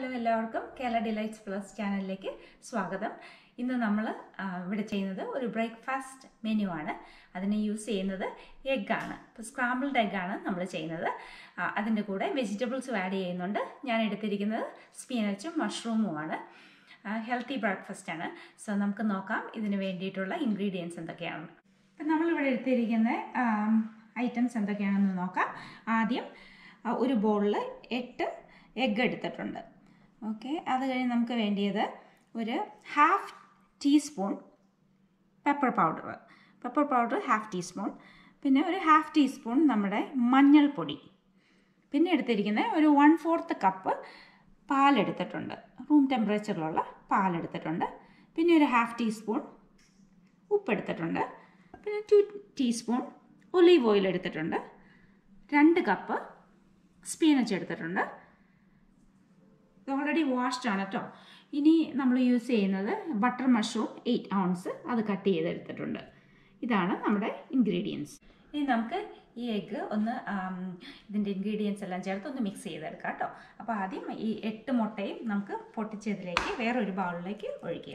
hello എല്ലാവർക്കും Kerala delights plus ചാനലിലേക്ക് സ്വാഗതം ഇന്ന് നമ്മൾ ഇവിടെ ചെയ്യുന്നത് ഒരു ബ്രേക്ക്ഫാസ്റ്റ് മെനു ആണ് അതിന് യൂസ് ചെയ്യുന്നത് എഗ്ഗാണ് ഇപ്പോൾ സ്ക്രാമ്പിൾഡ് എഗ്ഗാണ് നമ്മൾ ചെയ്യുന്നത് ആ, അതിൻ്റെ കൂടെ വെജിറ്റബിൾസും ആഡ് ചെയ്യുന്നുണ്ട് ഞാൻ എടുത്തിരിക്കുന്നത് സ്പിനച്ചും മഷ്റൂമുമാണ് ഹെൽത്തി ബ്രേക്ക്ഫാസ്റ്റ് ആണ് സോ നമുക്ക് നോക്കാം ഇതിന് വേണ്ടിയിട്ടുള്ള ഇൻഗ്രീഡിയൻസ് എന്തൊക്കെയാണ് ഇപ്പം നമ്മളിവിടെ എടുത്തിരിക്കുന്ന ഐറ്റംസ് എന്തൊക്കെയാണെന്ന് നോക്കാം ആദ്യം ആ, ഒരു ബൗളിൽ എട്ട് എഗ്ഗ് എടുത്തിട്ടുണ്ട് ഓക്കെ അത് കഴിഞ്ഞ് നമുക്ക് വേണ്ടിയത് ഒരു half teaspoon pepper powder pepper powder half teaspoon പിന്നെ ഒരു ഹാഫ് ടീസ്പൂൺ നമ്മുടെ മഞ്ഞൾപ്പൊടി പിന്നെ എടുത്തിരിക്കുന്നത് ഒരു വൺ ഫോർത്ത് കപ്പ് പാലെടുത്തിട്ടുണ്ട് റൂം ടെമ്പറേച്ചറിലുള്ള പാലെടുത്തിട്ടുണ്ട് പിന്നെ ഒരു ഹാഫ് ടീസ്പൂൺ ഉപ്പെടുത്തിട്ടുണ്ട് പിന്നെ ടു ടീസ്പൂൺ ഒലീവ് ഓയിൽ എടുത്തിട്ടുണ്ട് രണ്ട് കപ്പ് സ്പീനച്ച് എടുത്തിട്ടുണ്ട് ഇത് ഓൾറെഡി വാഷ്ഡ് ആണ് കേട്ടോ ഇനി നമ്മൾ യൂസ് ചെയ്യുന്നത് ബട്ടർ മഷ്റൂം എയ്റ്റ് ഔൺസ് അത് കട്ട് ചെയ്തെടുത്തിട്ടുണ്ട് ഇതാണ് നമ്മുടെ ഇൻഗ്രീഡിയൻസ് ഇനി നമുക്ക് ഈ എഗ്ഗ് ഒന്ന് ആം, ഇതിൻ്റെ ഇൻഗ്രീഡിയൻസ് എല്ലാം ചേർത്ത് ഒന്ന് മിക്സ് ചെയ്തെടുക്കാം കേട്ടോ അപ്പോൾ ആദ്യം ഈ എട്ട് മുട്ടയും നമുക്ക് പൊട്ടിച്ചതിലേക്ക് വേറൊരു ബൗളിലേക്ക് ഒഴിക്കുക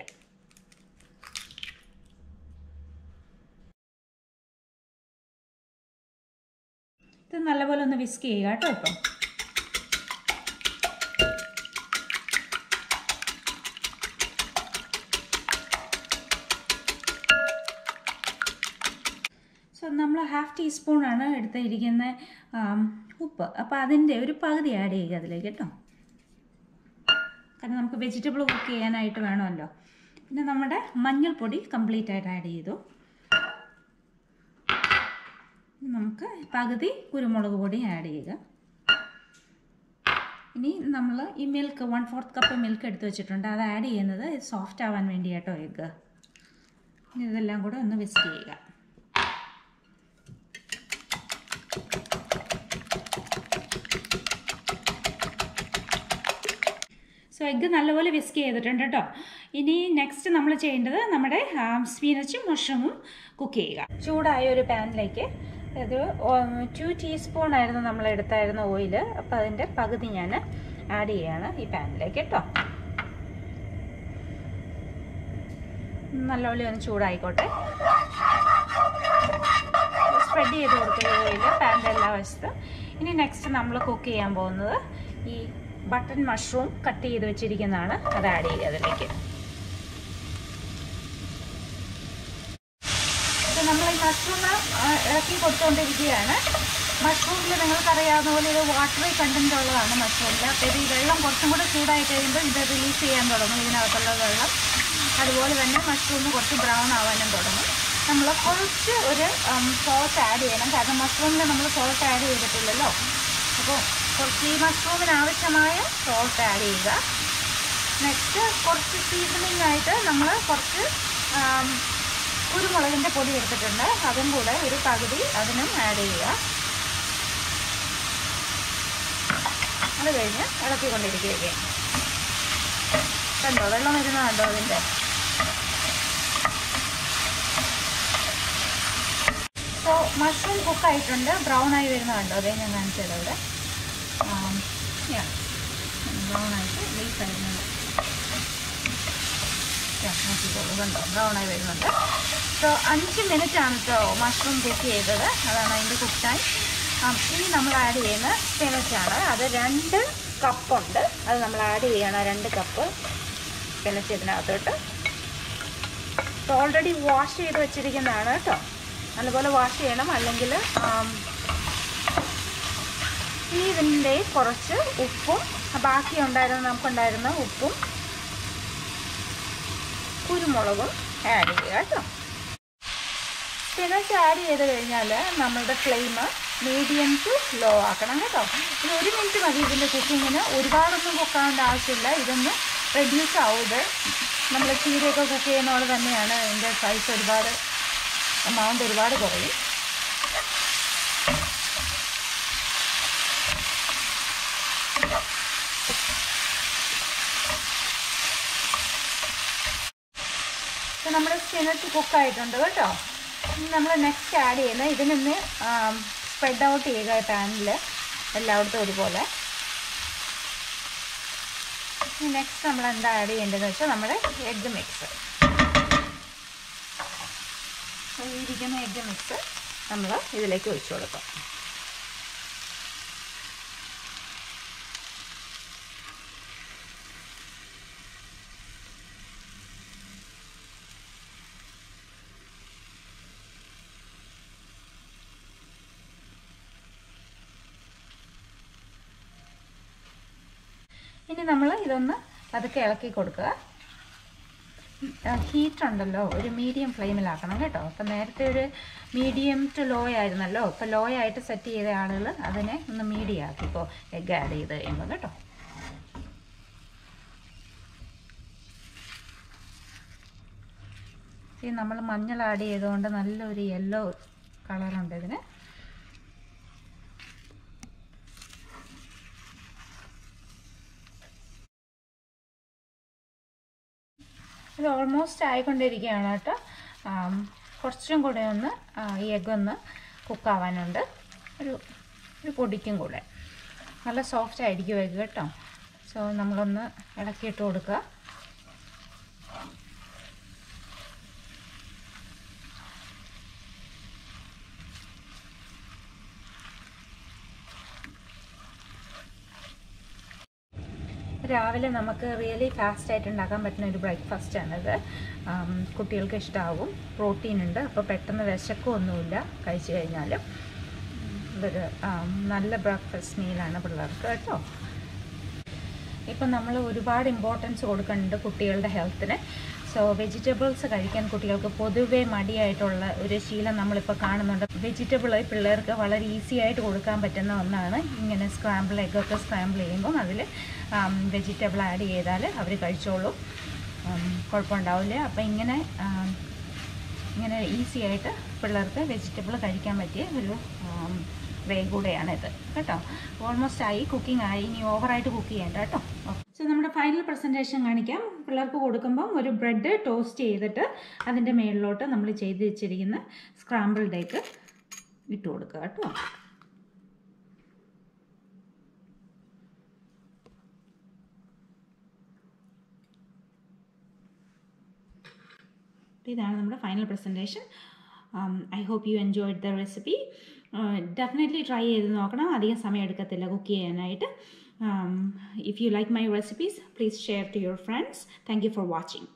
ഇത് നല്ലപോലെ ഒന്ന് വിസ്ക് ചെയ്യുക കേട്ടോ ഇപ്പം സോ നമ്മൾ ഹാഫ് ടീസ്പൂണാണ് എടുത്തിരിക്കുന്ന ആം, ഉപ്പ് അപ്പോൾ അതിൻ്റെ ഒരു പകുതി ആഡ് ചെയ്യുക അതിലേക്ക് കേട്ടോ കാരണം നമുക്ക് വെജിറ്റബിൾ കുക്ക് ചെയ്യാനായിട്ട് വേണമല്ലോ പിന്നെ നമ്മുടെ മഞ്ഞൾപ്പൊടി കംപ്ലീറ്റ് ആയിട്ട് ആഡ് ചെയ്തു ഇനി നമുക്ക് പകുതി കുരുമുളക് പൊടി ആഡ് ചെയ്യുക ഇനി നമ്മൾ ഈ milk one fourth cup milk എടുത്ത് വെച്ചിട്ടുണ്ട് അത് ആഡ് ചെയ്യുന്നത് സോഫ്റ്റ് ആവാൻ വേണ്ടി കേട്ടോ എഗ്ഗ് ഇനി ഇതെല്ലാം കൂടെ ഒന്ന് വിസ്ക് ചെയ്യുക സോ എഗ്ഗ് നല്ലപോലെ വിസ്ക് ചെയ്തിട്ടുണ്ട് കേട്ടോ ഇനി നെക്സ്റ്റ് നമ്മൾ ചെയ്യേണ്ടത് നമ്മുടെ സ്പീനച്ചും മഷ്റൂമും കുക്ക് ചെയ്യുക ചൂടായ ഒരു പാനിലേക്ക് ഇത് ടു ടീസ്പൂൺ ആയിരുന്നു നമ്മൾ എടുത്തായിരുന്ന ഓയിൽ അപ്പോൾ അതിൻ്റെ പകുതി ഞാൻ ആഡ് ചെയ്യാണ് ഈ പാനിലേക്ക് കേട്ടോ നല്ലപോലെ ഒന്ന് ചൂടായിക്കോട്ടെ സ്പ്രെഡ് ചെയ്ത് കൊടുക്കുക ഓയിൽ പാൻ്റെ എല്ലാ വശത്തും ഇനി നെക്സ്റ്റ് നമ്മൾ കുക്ക് ചെയ്യാൻ പോകുന്നത് ഈ ബട്ടൺ മഷ്റൂം കട്ട് ചെയ്ത് വെച്ചിരിക്കുന്നതാണ് അത് ആഡ് ചെയ്യുക അതിലേക്ക് നമ്മൾ ഈ മഷ്റൂം ഇളക്കി കൊടുത്തുകൊണ്ടിരിക്കുകയാണ് മഷ്റൂമിൽ നിങ്ങൾക്കറിയാവുന്ന പോലെ ഇത് വാട്ടറി കണ്ടന്റ് ഉള്ളതാണ് മഷ്റൂമിൽ അപ്പോൾ ഇത് ഈ വെള്ളം കുറച്ചും കൂടെ ചൂടായി കഴിയുമ്പോൾ ഇത് റിലീസ് ചെയ്യാൻ തുടങ്ങും ഇതിനകത്തുള്ള വെള്ളം അതുപോലെ തന്നെ മഷ്റൂം കുറച്ച് ബ്രൗൺ ആവാനും തുടങ്ങും നമ്മൾ കുറച്ച് ഒരു സോൾട്ട് ആഡ് ചെയ്യണം കാരണം മഷ്റൂമിൽ നമ്മൾ സോൾട്ട് ആഡ് ചെയ്തിട്ടില്ലല്ലോ അപ്പോൾ കുറച്ച് ഈ മഷ്റൂമിന് ആവശ്യമായ സോൾട്ട് ആഡ് ചെയ്യുക നെക്സ്റ്റ് കുറച്ച് സീസണിങ് ആയിട്ട് നമ്മൾ കുറച്ച് ആം, കുരുമുളകിൻ്റെ പൊടി എടുത്തിട്ടുണ്ട് അതും കൂടെ ഒരു പകുതി അതിനും ആഡ് ചെയ്യുക അത് കഴിഞ്ഞ് ഇളക്കിക്കൊണ്ടിരിക്കുകയൊക്കെ കണ്ടോ വെള്ളം വരുന്ന കണ്ടോ അതിൻ്റെ സോ മഷ്റൂം കുക്കായിട്ടുണ്ട് ബ്രൗൺ ആയി വരുന്ന കണ്ടോ അതേ ഞാൻ കാണിച്ചത് അവിടെ ബ്രൗൺ ആയിട്ട് ലീഫ് ആയിരുന്നുണ്ട് നോക്കിക്കോളൂ കണ്ടോ ബ്രൗൺ ആയി വരുന്നുണ്ട് സോ അഞ്ച് മിനിറ്റ് ആണ് കേട്ടോ മഷ്റൂം കുക്ക് ചെയ്തത് അതാണ് അതിൻ്റെ കുക്ക് ടൈം ഇനി നമ്മൾ ആഡ് ചെയ്യുന്ന സ്പിനച്ചാണ് അത് രണ്ട് കപ്പുണ്ട് അത് നമ്മൾ ആഡ് ചെയ്യണം രണ്ട് കപ്പ് സ്പിനച്ച് ഇതിനകത്തോട്ട് ഓൾറെഡി വാഷ് ചെയ്ത് വെച്ചിരിക്കുന്നതാണ് കേട്ടോ നല്ലപോലെ വാഷ് ചെയ്യണം അല്ലെങ്കിൽ ഇനി ഇതിൻ്റെ കുറച്ച് ഉപ്പും ബാക്കി ഉണ്ടായിരുന്ന നമുക്കുണ്ടായിരുന്ന ഉപ്പും കുരുമുളകും ആഡ് ചെയ്യുക കേട്ടോ സ്പിനച്ച് ആഡ് ചെയ്ത് കഴിഞ്ഞാൽ നമ്മളുടെ ഫ്ലെയിം മീഡിയം ടു ലോ ആക്കണം കേട്ടോ ഇത് ഒരു മിനിറ്റ് മതി ഇതിൻ്റെ കുക്കിങ്ങിന് ഒരുപാടൊന്നും കുക്കാവേണ്ട ആവശ്യമില്ല ഇതൊന്ന് റെഡ്യൂസ് ആവുന്നത് നമ്മൾ ചീരയൊക്കെ കുക്ക് ചെയ്യുന്ന പോലെ തന്നെയാണ് അതിൻ്റെ സൈസ് ഒരുപാട് എമൗണ്ട് ഒരുപാട് കുറയും ഇപ്പം നമ്മുടെ സ്പിനച്ച് കുക്കായിട്ടുണ്ട് കേട്ടോ നമ്മൾ നെക്സ്റ്റ് ആഡ് ചെയ്യുന്നത് ഇതിനൊന്ന് സ്പ്രെഡ് ഔട്ട് ചെയ്യുക പാനിൽ എല്ലായിടത്തും ഒരുപോലെ നെക്സ്റ്റ് നമ്മൾ എന്താ ആഡ് ചെയ്യേണ്ടതെന്ന് വെച്ചാൽ നമ്മുടെ എഗ്ഗ് മിക്സ് ഈ ഇരിക്കുന്ന എഗ്ഗ് മിക്സ് നമ്മൾ ഇതിലേക്ക് ഒഴിച്ചു കൊടുക്കും ഇനി നമ്മൾ ഇതൊന്ന് പതുക്കെ ഇളക്കി കൊടുക്കുക ഹീറ്റ് ഉണ്ടല്ലോ ഒരു മീഡിയം ഫ്ലെയിമിലാക്കണം കേട്ടോ അപ്പം നേരത്തെ ഒരു മീഡിയം ടു ലോ ആയിരുന്നല്ലോ ഇപ്പോൾ ലോ ആയിട്ട് സെറ്റ് ചെയ്ത ആളുകൾ അതിനെ ഒന്ന് മീഡിയം ആക്കി ഇപ്പോൾ എഗ്ഗ് ആഡ് ചെയ്ത് കഴിയുമ്പോൾ കേട്ടോ ഈ നമ്മൾ മഞ്ഞൾ ആഡ് ചെയ്തുകൊണ്ട് നല്ലൊരു യെല്ലോ കളറുണ്ട് ഇതിന് ഇത് ഓൾമോസ്റ്റ് ആയിക്കൊണ്ടിരിക്കുകയാണ് കേട്ടോ കുറച്ചും കൂടെ ഒന്ന് ഈ എഗ്ഗ് ഒന്ന് കുക്കാവാനുണ്ട് ഒരു ഒരു പൊടിക്കും കൂടെ നല്ല സോഫ്റ്റ് ആയിരിക്കും എഗ്ഗ് കേട്ടോ സോ നമ്മളൊന്ന് ഇളക്കിയിട്ട് കൊടുക്കുക രാവിലെ നമുക്ക് റിയലി ഫാസ്റ്റ് ആയിട്ട് ഉണ്ടാക്കാൻ പറ്റുന്ന ഒരു ബ്രേക്ക്ഫാസ്റ്റ് ആണിത് കുട്ടികൾക്ക് ഇഷ്ടമാവും പ്രോട്ടീൻ ഉണ്ട് അപ്പോൾ പെട്ടെന്ന് വിശക്കൊന്നുമില്ല കഴിച്ചു കഴിഞ്ഞാലും ഇതൊരു നല്ല ബ്രേക്ക്ഫാസ്റ്റ് മീലാണ് പിള്ളേർക്ക് കേട്ടോ ഇപ്പം നമ്മൾ ഒരുപാട് ഇമ്പോർട്ടൻസ് കൊടുക്കുന്നുണ്ട് കുട്ടികളുടെ ഹെൽത്തിന് സോ വെജിറ്റബിൾസ് കഴിക്കാൻ കുട്ടികൾക്ക് പൊതുവേ മടിയായിട്ടുള്ള ഒരു ശീലം നമ്മളിപ്പോൾ കാണുന്നുണ്ട് വെജിറ്റബിൾ പിള്ളേർക്ക് വളരെ ഈസി ആയിട്ട് കൊടുക്കാൻ പറ്റുന്ന ഒന്നാണ് ഇങ്ങനെ സ്ക്രാമ്പിൾ എഗ്ഗൊക്കെ സ്ക്രാമ്പിൾ ചെയ്യുമ്പം അതിൽ വെജിറ്റബിൾ ആഡ് ചെയ്താൽ അവർ കഴിച്ചോളും കുഴപ്പമുണ്ടാവില്ല അപ്പം ഇങ്ങനെ ഇങ്ങനെ ഈസി ആയിട്ട് പിള്ളേർക്ക് വെജിറ്റബിൾ കഴിക്കാൻ പറ്റിയ ഒരു വേ കൂടെയാണ് ഇത് കേട്ടോ ഓൾമോസ്റ്റ് ആയി കുക്കിംഗ് ആയി ഇനി ഓവറായിട്ട് കുക്ക് ചെയ്യേണ്ട കേട്ടോ സോ നമ്മുടെ ഫൈനൽ പ്രസൻറ്റേഷൻ കാണിക്കാം പിള്ളേർക്ക് കൊടുക്കുമ്പം ഒരു ബ്രെഡ് ടോസ്റ്റ് ചെയ്തിട്ട് അതിൻ്റെ മേളിലോട്ട് നമ്മൾ ചെയ്ത് വെച്ചിരിക്കുന്ന സ്ക്രാമ്പിൾഡ് എഗ് ഇട്ട് കൊടുക്കുക കേട്ടോ ഇതാണ് നമ്മുടെ final presentation I hope you enjoyed the recipe definitely try ചെയ്ത് നോക്കണം അധികം സമയം എടുക്കത്തില്ല കുക്ക് ചെയ്യാനായിട്ട് if you like my recipes please share to your friends thank you for watching